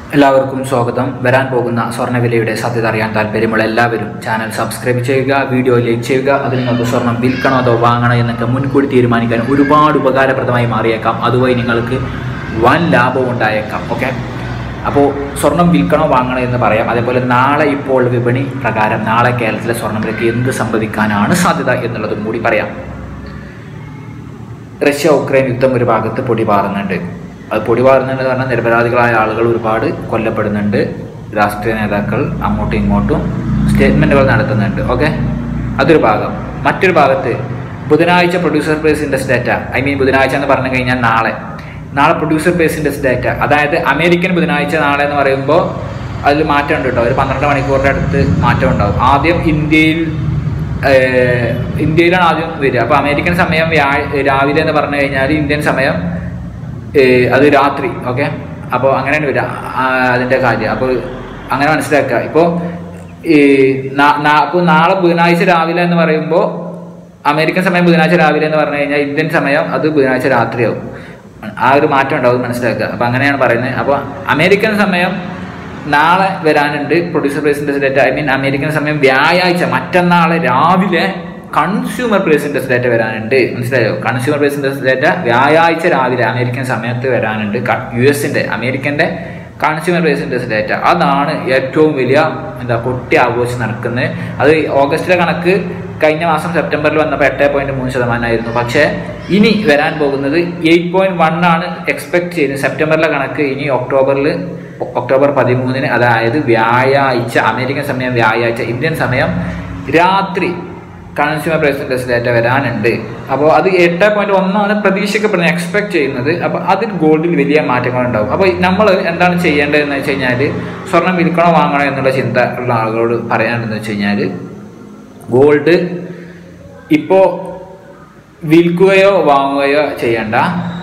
എല്ലാവർക്കും സ്വാഗതം വരാൻ പോകുന്ന സ്വർണ്ണവിലയുടെ സാധ്യത അറിയാൻ താല്പര്യമുള്ള എല്ലാവരും ചാനൽ സബ്സ്ക്രൈബ് ചെയ്യുക വീഡിയോ ലൈക്ക് ചെയ്യുക അതിൽ നിങ്ങൾക്ക് സ്വർണം വിൽക്കണോ അതോ വാങ്ങണോ എന്നൊക്കെ മുൻകൂട്ടി തീരുമാനിക്കാൻ ഒരുപാട് ഉപകാരപ്രദമായി മാറിയേക്കാം അതുവഴി നിങ്ങൾക്ക് വൻ ലാഭം ഉണ്ടായേക്കാം ഓക്കെ അപ്പോൾ സ്വർണം വിൽക്കണോ വാങ്ങണോ എന്ന് പറയാം അതേപോലെ നാളെ ഇപ്പോൾ വിപണി പ്രകാരം നാളെ കേരളത്തിലെ സ്വർണ്ണവിലയ്ക്ക് എന്ത് സംഭവിക്കാനാണ് സാധ്യത എന്നുള്ളതും കൂടി പറയാം റഷ്യ ഉക്രൈൻ യുദ്ധം ഒരു ഭാഗത്ത് പൊടി പാറുന്നുണ്ട് അത് പൊടി പാറുന്നുണ്ട് എന്ന് പറഞ്ഞാൽ നിരപരാധികളായ ആളുകൾ ഒരുപാട് കൊല്ലപ്പെടുന്നുണ്ട് രാഷ്ട്രീയ നേതാക്കൾ അങ്ങോട്ടും ഇങ്ങോട്ടും സ്റ്റേറ്റ്മെൻറ്റുകൾ നടത്തുന്നുണ്ട് ഓക്കെ അതൊരു ഭാഗം മറ്റൊരു ഭാഗത്ത് ബുധനാഴ്ച producer price index data I mean ബുധനാഴ്ച എന്ന് പറഞ്ഞു കഴിഞ്ഞാൽ നാളെ നാളെ പ്രൊഡ്യൂസർ പ്രൈസ് ഇൻഡെക്സ് ഡാറ്റ അതായത് അമേരിക്കൻ ബുധനാഴ്ച നാളെ എന്ന് പറയുമ്പോൾ അതിൽ മാറ്റമുണ്ട് കേട്ടോ ഒരു പന്ത്രണ്ട് മണിക്കൂറിൻ്റെ അടുത്ത് മാറ്റം ഉണ്ടാവും ആദ്യം ഇന്ത്യയിൽ ഏഹ് ഇന്ത്യയിലാണ് ആദ്യം വരിക അപ്പോൾ അമേരിക്കൻ സമയം വ്യാഴ രാവിലെ എന്ന് പറഞ്ഞു കഴിഞ്ഞാൽ ഇന്ത്യൻ സമയം ഏഹ് അത് രാത്രി ഓക്കെ അപ്പോൾ അങ്ങനെയാണ് വരിക ആ, അതിൻ്റെ കാര്യം അപ്പോൾ അങ്ങനെ മനസ്സിലാക്കുക ഇപ്പോൾ ഈ അപ്പോൾ നാളെ ബുധനാഴ്ച രാവിലെ എന്ന് പറയുമ്പോൾ അമേരിക്കൻ സമയം ബുധനാഴ്ച രാവിലെ എന്ന് പറഞ്ഞു കഴിഞ്ഞാൽ ഇന്ത്യൻ സമയം അത് ബുധനാഴ്ച രാത്രിയാവും ആ ഒരു മാറ്റം ഉണ്ടാവും മനസ്സിലാക്കുക അപ്പോൾ അങ്ങനെയാണ് പറയുന്നത് അപ്പോൾ അമേരിക്കൻ സമയം നാളെ വരാനുണ്ട് പ്രൊഡ്യൂസർ പ്രൈസിൻ്റെ ഡേറ്റ ഐ മീൻ അമേരിക്കൻ സമയം വ്യാഴാഴ്ച മറ്റന്നാളെ രാവിലെ കൺസ്യൂമർ പ്രൈസിൻ്റെ ഡേറ്റ വരാനുണ്ട് മനസ്സിലായോ കൺസ്യൂമർ പ്രൈസിൻ്റെ ഡേറ്റ വ്യാഴാഴ്ച രാവിലെ അമേരിക്കൻ സമയത്ത് വരാനുണ്ട് യു എസിൻ്റെ അമേരിക്കൻ്റെ കൺസ്യൂമർ പ്രൈസിൻ്റെ ഡേറ്റ അതാണ് ഏറ്റവും വലിയ എന്താ കൊട്ടി ആഘോഷം നടക്കുന്നത് അത് ഓഗസ്റ്റിലെ കണക്ക് കഴിഞ്ഞ മാസം സെപ്റ്റംബറിൽ വന്നപ്പോൾ എട്ട് പോയിന്റ് മൂന്ന് ശതമാനമായിരുന്നു പക്ഷേ ഇനി വരാൻ പോകുന്നത് എയ്റ്റ് പോയിന്റ് വൺ ആണ് എക്സ്പെക്ട് ചെയ്യുന്നത് സെപ്റ്റംബറിലെ കണക്ക് ഇനി ഒക്ടോബറിൽ ഒക്ടോബർ പതിമൂന്നിന് അതായത് വ്യാഴാഴ്ച അമേരിക്കൻ സമയം വ്യാഴാഴ്ച ഇന്ത്യൻ സമയം രാത്രി കൺസ്യൂമർ പ്രൈസ് ഇൻഡെക്സ് ഡാറ്റ വരാനുണ്ട് അപ്പോൾ അത് എട്ട് പോയിന്റ് ഒന്നാണ് പ്രതീക്ഷിക്കപ്പെടുന്നത് എക്സ്പെക്ട് ചെയ്യുന്നത് അപ്പോൾ അതിൽ ഗോൾഡിൽ വലിയ മാറ്റങ്ങൾ ഉണ്ടാവും അപ്പോൾ നമ്മൾ എന്താണ് ചെയ്യേണ്ടതെന്ന് വെച്ച് കഴിഞ്ഞാൽ സ്വർണം വിൽക്കണോ വാങ്ങണോ എന്നുള്ള ചിന്ത ഉള്ള ആളുകളോട് പറയാനുണ്ടെന്ന് വെച്ച് കഴിഞ്ഞാൽ ഗോൾഡ് ഇപ്പോൾ വിൽക്കുകയോ വാങ്ങുകയോ ചെയ്യണ്ട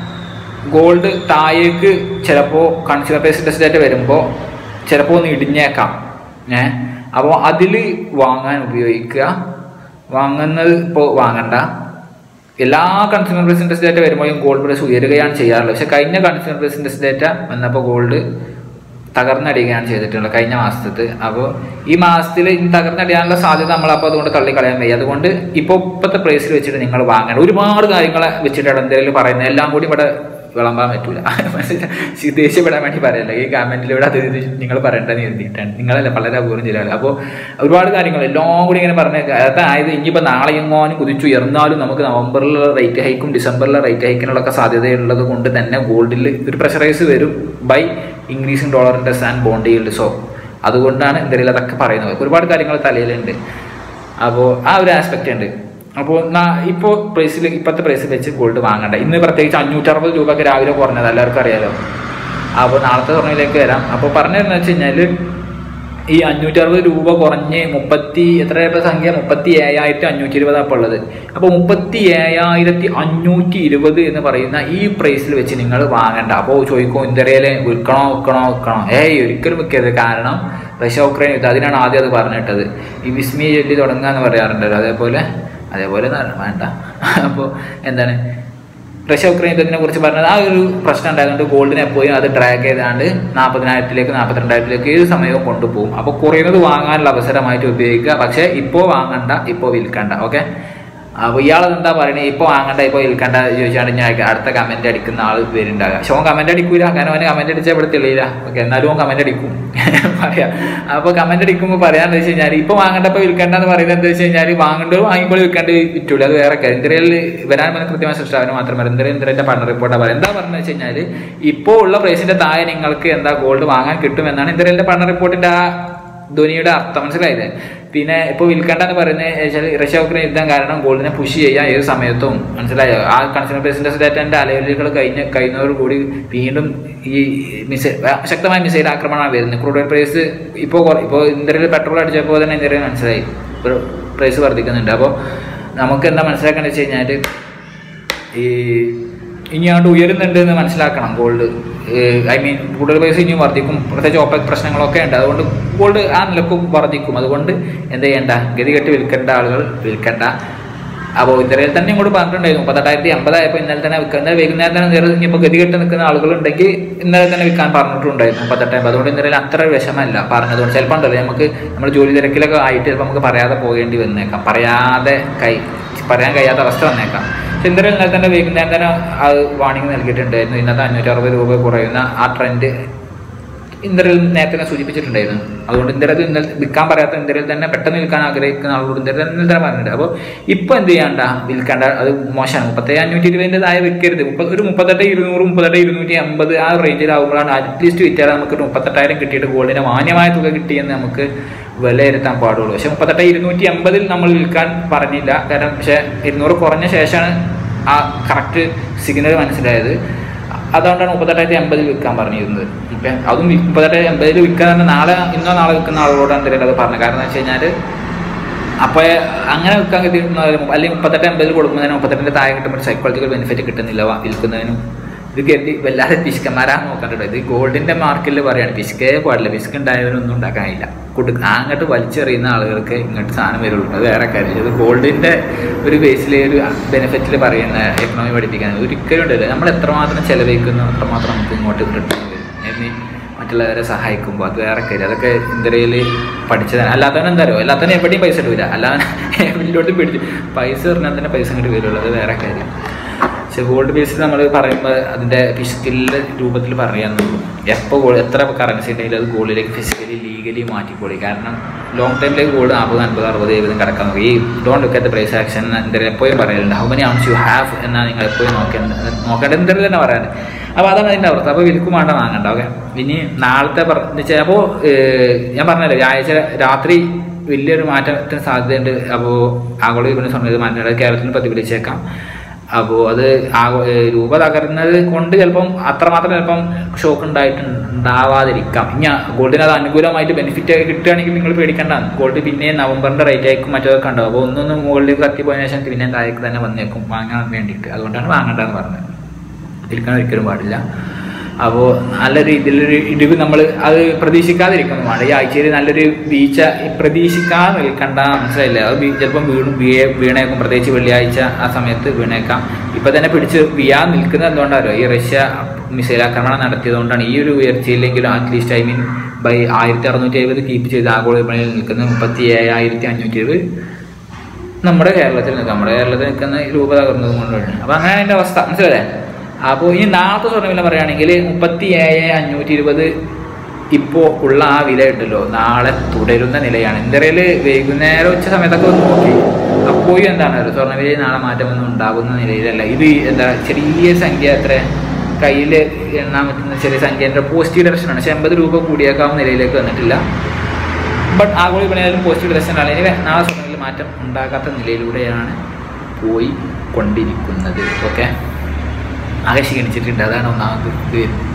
ഗോൾഡ് താഴേക്ക് ചിലപ്പോൾ കൺസ്യൂമർ പ്രൈസ് ഇൻഡെക്സ് ഡാറ്റ വരുമ്പോൾ ചിലപ്പോൾ ഒന്ന് ഇടിഞ്ഞേക്കാം ഏ അപ്പോൾ അതിൽ വാങ്ങാൻ ഉപയോഗിക്കുക വാങ്ങുന്നത് ഇപ്പോൾ വാങ്ങണ്ട എല്ലാ കൺസ്യൂമർ പ്രൈസ് ഇൻഡെക്സ് ഡാറ്റ വരുമ്പോഴും ഗോൾഡ് പ്രൈസ് ഉയരുകയാണ് ചെയ്യാറുള്ളത് പക്ഷെ കഴിഞ്ഞ കൺസ്യൂമർ പ്രൈസ് ഇൻഡെക്സ് ഡാറ്റ വന്നപ്പോൾ ഗോൾഡ് തകർന്നടിയുകയാണ് ചെയ്തിട്ടുള്ളത് കഴിഞ്ഞ മാസത്ത് അപ്പോൾ ഈ മാസത്തിൽ ഇനി തകർന്നടിയാനുള്ള സാധ്യത നമ്മളപ്പോൾ അതുകൊണ്ട് തള്ളിക്കളയാൻ വയ്യ അതുകൊണ്ട് ഇപ്പോൾ ഇപ്പോഴത്തെ പ്രൈസിൽ വെച്ചിട്ട് നിങ്ങൾ വാങ്ങണം ഒരുപാട് കാര്യങ്ങളെ വെച്ചിട്ടാണ് എന്തെങ്കിലും പറയുന്നത് എല്ലാം കൂടി ഇവിടെ വിളമ്പാൻ പറ്റൂല ദേഷ്യപ്പെടാൻ വേണ്ടി പറയല്ല ഈ കമന്റിലൂടെ അത് ഇത് നിങ്ങൾ പറയേണ്ടതെന്ന് എഴുതിയിട്ടാണ് നിങ്ങളല്ല വളരെ അപൂർവം ചില അപ്പോൾ ഒരുപാട് കാര്യങ്ങൾ എല്ലാം കൂടി ഇങ്ങനെ പറഞ്ഞ അതായത് ഇനിയിപ്പോൾ നാളെ എങ്ങാനും കുതിച്ചുയർന്നാലും നമുക്ക് നവംബറിലെ റേറ്റ് ഹൈക്കും ഡിസംബറിലെ റേറ്റ് ഹൈക്കിനുള്ളൊക്കെ സാധ്യതയുള്ളത് കൊണ്ട് തന്നെ ഗോൾഡിൽ ഒരു പ്രഷറൈസ് വരും ബൈ ഇൻക്രീസിങ് ഡോളറിൻ്റെ ആൻഡ് ബോണ്ട് ഈൽഡ് സോ അതുകൊണ്ടാണ് എന്തെങ്കിലും അതൊക്കെ പറയുന്നത് ഒരുപാട് കാര്യങ്ങൾ തലയിലുണ്ട് അപ്പോൾ ആ ഒരു ആസ്പെക്റ്റ് ഉണ്ട് അപ്പോൾ ഇപ്പോൾ പ്രൈസിൽ ഇപ്പോഴത്തെ പ്രൈസിൽ വെച്ച് ഗോൾഡ് വാങ്ങണ്ട ഇന്ന് പ്രത്യേകിച്ച് അഞ്ഞൂറ്ററുപത് രൂപയ്ക്ക് രാവിലെ കുറഞ്ഞത് എല്ലാവർക്കും അറിയാലോ അപ്പോൾ നാളത്തെ സ്വർണ്ണയിലേക്ക് വരാം അപ്പോൾ പറഞ്ഞതെന്ന് വെച്ച് കഴിഞ്ഞാൽ ഈ അഞ്ഞൂറ്ററുപത് രൂപ കുറഞ്ഞ് മുപ്പത്തി എത്ര സംഖ്യ മുപ്പത്തി ഏഴായിരത്തി അഞ്ഞൂറ്റി ഇരുപത് അപ്പോൾ ഉള്ളത് അപ്പോൾ മുപ്പത്തി ഏഴായിരത്തി അഞ്ഞൂറ്റി ഇരുപത് എന്ന് പറയുന്ന ഈ പ്രൈസിൽ വെച്ച് നിങ്ങൾ വാങ്ങണ്ട അപ്പോൾ ചോദിക്കും ഇന്ത്യയിലെ വിൽക്കണോ വിൽക്കണോ വിൽക്കണോ ഏയ് ഒരിക്കലും വിൽക്കരുത് കാരണം റഷ്യ ഉക്രൈൻ യുദ്ധം അതിനാണ് ആദ്യം അത് പറഞ്ഞിട്ടത് ഈ വിസ്മി ചൊല്ലി തുടങ്ങുക എന്ന് പറയാറുണ്ടല്ലോ അതേപോലെ അതേപോലെ ന- വേണ്ട അപ്പോൾ എന്താണ് റഷ്യ ഉക്രൈൻ യുദ്ധത്തിനെ കുറിച്ച് പറഞ്ഞത് ആ ഒരു പ്രശ്നം ഉണ്ടായതുകൊണ്ട് ഗോൾഡിനെ എപ്പോഴും അത് ഡ്രാഗ് ചെയ്താണ്ട് നാൽപ്പതിനായിരത്തിലേക്ക് നാൽപ്പത്തിരണ്ടായിരത്തിലേക്ക് ഏത് സമയവും കൊണ്ടുപോകും അപ്പോൾ കുറയുന്നത് വാങ്ങാനുള്ള അവസരമായിട്ട് ഉപയോഗിക്കുക പക്ഷേ ഇപ്പോൾ വാങ്ങണ്ട ഇപ്പോൾ വിൽക്കണ്ട ഓക്കെ അപ്പോൾ ഇയാൾ എന്താ പറയുന്നത് ഇപ്പോൾ വാങ്ങണ്ട ഇപ്പോൾ വിൽക്കണ്ട ചോദിച്ചാണ്ട് ഞാൻ അടുത്ത കമന്റ് അടിക്കുന്ന ആൾ വരുന്നുണ്ടാകുക പക്ഷെ ഓൻ കമന്റ് അടിക്കൂല കാരണം അവന് കമന്റ് അടിച്ചാൽ ഇവിടെ തെളിയില്ല ഓക്കെ എന്നാലും ഓൻ കമന്റ് അടിക്കും പറയാം അപ്പോൾ കമന്റ് അടിക്കുമ്പോൾ പറയാന്ന് വെച്ച് കഴിഞ്ഞാൽ ഇപ്പോൾ വാങ്ങണ്ട ഇപ്പോൾ വിൽക്കണ്ട എന്ന് പറയുന്നത് എന്താ വെച്ച് കഴിഞ്ഞാൽ വാങ്ങേണ്ടത് വാങ്ങിപ്പോൾ വിൽക്കേണ്ട വിറ്റൂല അത് വേറെ കാര്യം ഇന്ത്യയിൽ വരാൻ വന്ന കൃത്യമായ സൃഷ്ടാവിന് മാത്രമല്ല ഇന്ത്യയിൽ ഇന്ത്യയുടെ പഠന റിപ്പോർട്ടാണ് പറയുന്നത് എന്താ പറഞ്ഞത് വെച്ച് കഴിഞ്ഞാൽ ഇപ്പോൾ ഉള്ള പ്രൈസിന്റെ താഴെ നിങ്ങൾക്ക് എന്താ ഗോൾഡ് വാങ്ങാൻ കിട്ടുമെന്നാണ് ഇന്ത്യയിലെ പഠന റിപ്പോർട്ടിന്റെ ആ ധ്വനിയുടെ അർത്ഥം മനസ്സിലായില്ലേ പിന്നെ ഇപ്പോൾ വിൽക്കണ്ടെന്ന് പറയുന്നത് വെച്ചാൽ റഷ്യ ഉക്രൈൻ യുദ്ധം കാരണം ഗോൾഡിനെ പുഷ് ചെയ്യാൻ ഏത് സമയത്തും മനസ്സിലായോ ആ കൺസ്യൂമർ പ്രസിഡന്റ് ഡേറ്റന്റെ അലവലുകൾ കഴിഞ്ഞ കഴിയുന്നതോടുകൂടി വീണ്ടും ഈ മിസൈൽ ശക്തമായ മിസൈൽ ആക്രമണമാണ് വരുന്നത് ക്രൂഡ് ഓയിൽ പ്രൈസ് ഇപ്പോൾ ഇപ്പോൾ ഇന്ത്യയിൽ പെട്രോൾ അടിച്ചപ്പോൾ തന്നെ ഇന്ത്യയിൽ മനസ്സിലായി പ്രൈസ് വർദ്ധിക്കുന്നുണ്ട് അപ്പോൾ നമുക്ക് എന്താ മനസ്സിലാക്കേണ്ടത് വെച്ച് കഴിഞ്ഞാൽ ഈ ഇനി അങ്ങോട്ട് ഉയരുന്നുണ്ട് എന്ന് മനസ്സിലാക്കണം ഗോൾഡ് ഐ മീൻ കൂടുതൽ പൈസ ഇനിയും വർദ്ധിക്കും പ്രത്യേകിച്ച് ഓപ്പക് പ്രശ്നങ്ങളൊക്കെ ഉണ്ട് അതുകൊണ്ട് ഗോൾഡ് ആ നിലക്കും വർദ്ധിക്കും അതുകൊണ്ട് എന്ത് ചെയ്യണ്ട ഗതികെട്ട് വിൽക്കേണ്ട ആളുകൾ വിൽക്കണ്ട അപ്പോൾ ഇന്ത്യയിൽ തന്നെ ഇങ്ങോട്ട് പറഞ്ഞിട്ടുണ്ടായിരുന്നു മുപ്പത്തെട്ടായിരത്തി അമ്പതായപ്പോൾ ഇന്നലെ തന്നെ വിൽക്കാൻ ഇന്നലെ വൈകുന്നേരം തന്നെ നേരെ ഇനിയിപ്പോൾ ഗതികെട്ട് നിൽക്കുന്ന ആളുകളുണ്ടെങ്കിൽ ഇന്നലെ തന്നെ വിൽക്കാൻ പറഞ്ഞിട്ടുണ്ടായിരുന്നു മുപ്പത്തെട്ട് അമ്പത് അതുകൊണ്ട് ഇന്നലെ അത്ര വിഷമല്ല പറഞ്ഞതുകൊണ്ട് ചിലപ്പോൾ ഉണ്ടല്ലോ നമുക്ക് നമ്മൾ ജോലി തിരക്കിലൊക്കെ ആയിട്ട് ചിലപ്പോൾ നമുക്ക് പറയാതെ പോകേണ്ടി വന്നേക്കാം പറയാതെ കൈ പറയാൻ കഴിയാത്ത അവസ്ഥ വന്നേക്കാം പക്ഷെ ഇന്നലെ ഇന്നലെ തന്നെ വൈകുന്നേരം തന്നെ അത് വാണിംഗ് നൽകിയിട്ടുണ്ടായിരുന്നു ഇന്നത്തെ അഞ്ഞൂറ്റി അറുപത് രൂപ കുറയുന്ന ആ ട്രെൻഡ് ഇന്ത്യയിൽ നേരത്തെ തന്നെ സൂചിപ്പിച്ചിട്ടുണ്ടായിരുന്നു അതുകൊണ്ട് ഇന്ത്യയിൽ ഇന്നലെ വിൽക്കാൻ പറയാത്ത ഇന്ത്യയിൽ തന്നെ പെട്ടെന്ന് വിൽക്കാൻ ആഗ്രഹിക്കുന്ന ആളോട് ഇന്ത്യയിൽ തന്നെ ഇന്നലെ തന്നെ പറഞ്ഞിട്ടുണ്ട് അപ്പോൾ ഇപ്പോൾ എന്ത് ചെയ്യണ്ട വിൽക്കേണ്ട അത് മോശമാണ് മുപ്പത്തേഴ് അഞ്ഞൂറ്റി ഇരുപതിൻ്റെതായ വിൽക്കരുത് മുപ്പത് ഒരു മുപ്പത്തെട്ട് ഇരുന്നൂറ് മുപ്പത്തെട്ട് ഇരുന്നൂറ്റി അമ്പത് ആ റേഞ്ചിലാവുമ്പോഴാണ് അറ്റ്ലീസ്റ്റ് വിറ്റാൽ നമുക്ക് ഒരു മുപ്പത്തെട്ടായിരം കിട്ടിയിട്ട് ഗോൾഡിന് മാന്യമായ തുക കിട്ടിയെന്ന് നമുക്ക് വിലയിരുത്താൻ പാടുള്ളൂ പക്ഷെ മുപ്പത്തെട്ട് ഇരുന്നൂറ്റി അമ്പതിൽ നമ്മൾ വിൽക്കാൻ പറഞ്ഞില്ല കാരണം പക്ഷേ ഇരുന്നൂറ് കുറഞ്ഞ ശേഷമാണ് ആ കറക്റ്റ് സിഗ്നൽ മനസ്സിലായത് അതുകൊണ്ടാണ് മുപ്പത്തെട്ടായിരത്തി എൺപതിൽ വിൽക്കാൻ പറഞ്ഞിരുന്നത് ഇപ്പം അതും വി- മുപ്പത്തെട്ടായിരത്തി എൺപതിൽ വിൽക്കാൻ തന്നെ നാളെ ഇന്നോ നാളെ വിൽക്കുന്ന ആളോടാണ് എന്തെങ്കിലും അത് പറഞ്ഞത് കാരണം എന്ന് വെച്ച് കഴിഞ്ഞാൽ അപ്പോൾ അങ്ങനെ വിൽക്കാൻ കിട്ടുന്ന അല്ലെങ്കിൽ മുപ്പത്തെട്ട് എൺപതിൽ കൊടുക്കുന്നതിന് മുപ്പത്തെട്ടിൻ്റെ താഴെ കിട്ടുമ്പോൾ ഒരു സൈക്കോളജിക്കൽ ബെനിഫിറ്റ് കിട്ടുന്നില്ല വാ- വിൽക്കുന്നതിനും ഇത് കരുതി വല്ലാതെ പിശുക്കന്മാരാന്ന് നോക്കണ്ടോ ഇത് ഗോൾഡിന്റെ മാർക്കിൽ പറയാണ് പിശുക്കേ പാടില്ല പിശുക്ക് ഉണ്ടായവരൊന്നും ഉണ്ടാക്കാനില്ല കൊടു അങ്ങോട്ട് വലിച്ചെറിയുന്ന ആളുകൾക്ക് ഇങ്ങോട്ട് സാധനം വരുള്ളൂ അത് വേറെ കാര്യം ഇത് ഗോൾഡിന്റെ ഒരു ബേസിൽ ഒരു ബെനിഫിറ്റിൽ പറയുന്ന എക്കണോമി പഠിപ്പിക്കാൻ ഒരിക്കലും ഉണ്ടല്ലോ നമ്മൾ എത്രമാത്രം ചെലവഴിക്കുന്നു അത്രമാത്രം നമുക്ക് ഇങ്ങോട്ട് റിട്ടേൺ വരും എന്നീ മറ്റുള്ളവരെ സഹായിക്കുമ്പോൾ അത് വേറെ കാര്യം അതൊക്കെ ഇന്ത്യയിൽ പഠിച്ചതാണ് അല്ലാത്തവൻ എന്താ അറിയോ അല്ലാത്തവൻ എവിടെയും പൈസ ഇടില്ല അല്ലാതെ എവിടെയോട്ട് പിടിച്ച് പൈസ എറിഞ്ഞാൽ തന്നെ പൈസ ഇങ്ങോട്ട് വരുള്ളൂ അത് വേറെ കാര്യം പക്ഷെ ഗോൾഡ് ബേസിൽ നമ്മൾ പറയുമ്പോൾ അതിൻ്റെ ഫിസിക്കലിൻ്റെ രൂപത്തിൽ പറയാന്നുള്ളൂ എപ്പോൾ ഗോൾഡ് എത്ര കറൻസി ഉണ്ടെങ്കിലും അത് ഗോൾഡിലേക്ക് ഫിസിക്കലി ലീഗലി മാറ്റിക്കോളി കാരണം ലോങ് ടൈമിലേക്ക് ഗോൾഡ് നാൽപ്പത് അൻപത് അറുപത് എഴുപതും കിടക്കാൻ നോക്കി ഈ don't look at price action എന്തായാലും എപ്പോഴും പറയലുണ്ട് how many ounce you have എന്നാണ് നിങ്ങൾ എപ്പോഴും നോക്കേണ്ടത് നോക്കേണ്ടത് എന്തായാലും തന്നെ പറയാൻ അപ്പോൾ അതാണ് അതിൻ്റെ അവസ്ഥ അപ്പോൾ വിൽക്കും വേണ്ട വാങ്ങണ്ട ഓക്കെ ഇനി നാളത്തെ പറഞ്ഞ അപ്പോൾ ഞാൻ പറഞ്ഞല്ലോ വ്യാഴാഴ്ച രാത്രി വലിയൊരു മാറ്റത്തിന് സാധ്യതയുണ്ട് അപ്പോൾ ആഗോള വിപണി സമയത്ത് മാറ്റം കേരളത്തിൽ പ്രതിഫലിച്ചേക്കാം അപ്പോൾ അത് ആ ഏഹ് രൂപ തകരുന്നത് കൊണ്ട് ചിലപ്പം അത്രമാത്രം ചിലപ്പം ഷോക്ക് ഉണ്ടായിട്ടുണ്ടാവാതിരിക്കാം ഇനി ഗോൾഡിന് അത് അനുകൂലമായിട്ട് ബെനിഫിറ്റ് കിട്ടുകയാണെങ്കിൽ നിങ്ങൾ പേടിക്കേണ്ട ഗോൾഡ് പിന്നെ നവംബറിൻ്റെ റേറ്റ് ആയിരിക്കും മറ്റൊക്കെ ഉണ്ടാവും അപ്പോൾ ഒന്നൊന്ന് മുകളിലേക്ക് കത്തി പോയതിനു ശേഷം പിന്നെ താഴേക്ക് തന്നെ വന്നേക്കും വാങ്ങാൻ വേണ്ടിയിട്ട് അതുകൊണ്ടാണ് വാങ്ങണ്ടെന്ന് പറഞ്ഞത് വിൽക്കാൻ ഒരിക്കലും പാടില്ല അപ്പോൾ നല്ല രീതിയിലൊരു ഇടിവ് നമ്മൾ അത് പ്രതീക്ഷിക്കാതിരിക്കുന്നതാണ് ഈ ആഴ്ചയിൽ നല്ലൊരു വീഴ്ച പ്രതീക്ഷിക്കാതെ നിൽക്കണ്ട മനസ്സിലായില്ലേ അത് വീ- ചിലപ്പം വീണു വീഴേ വീണേക്കും പ്രത്യേകിച്ച് വെള്ളിയാഴ്ച ആ സമയത്ത് വീണേക്കാം ഇപ്പം തന്നെ പിടിച്ച് വീഴാൻ നിൽക്കുന്നത് എന്തുകൊണ്ടാണോ ഈ റഷ്യ മിസൈൽ ആക്രമണം നടത്തിയതുകൊണ്ടാണ് ഈ ഒരു ഉയർച്ചയില്ലെങ്കിലും അറ്റ്ലീസ്റ്റ് ഐ മീൻ ബൈ ആയിരത്തി അറുന്നൂറ്റി എഴുപത് കീപ്പ് ചെയ്ത് ആഗോള വിപണിയിൽ നിൽക്കുന്നത് മുപ്പത്തി ഏഴായിരത്തി അഞ്ഞൂറ്റി എഴുപത് നമ്മുടെ കേരളത്തിൽ നിൽക്കുക നമ്മുടെ കേരളത്തിൽ നിൽക്കുന്ന രൂപ തകർന്നത് കൊണ്ടാണ് അപ്പോൾ അങ്ങനെ അതിൻ്റെ അവസ്ഥ മനസ്സിലല്ലേ അപ്പോൾ ഇനി നാളത്തെ സ്വർണ്ണവില പറയുകയാണെങ്കിൽ മുപ്പത്തി ഏഴ് അഞ്ഞൂറ്റി ഇരുപത് ഇപ്പോൾ ഉള്ള ആ വില ഉണ്ടല്ലോ നാളെ തുടരുന്ന നിലയാണ് ഇന്ത്യയിൽ വൈകുന്നേരം ഉച്ച സമയത്തൊക്കെ ഒന്ന് നോക്കി അപ്പോഴും എന്താണ് ഒരു സ്വർണ്ണവിലയിൽ നാളെ മാറ്റമൊന്നും ഉണ്ടാകുന്ന നിലയിലല്ല ഇത് എന്താ ചെറിയ സംഖ്യ എത്ര കയ്യിൽ എണ്ണാൻ പറ്റുന്ന ചെറിയ സംഖ്യേൻ്റെ പോസിറ്റീവ് ഡയറക്ഷനാണ് പക്ഷെ എൺപത് രൂപ കൂടിയേക്കാവുന്ന നിലയിലേക്ക് വന്നിട്ടില്ല ബട്ട് ആഗോള വിപണിയായാലും പോസിറ്റീവ് ഡയറക്ഷനാണ് ഇനി നാളെ സ്വർണ്ണത്തിൽ മാറ്റം ഉണ്ടാകാത്ത നിലയിലൂടെയാണ് പോയി കൊണ്ടിരിക്കുന്നത് ഓക്കെ ആകെ ക്ഷീണിച്ചിട്ടുണ്ട് അതാണ് ഒന്നാമത് ഇത് വരുന്നത്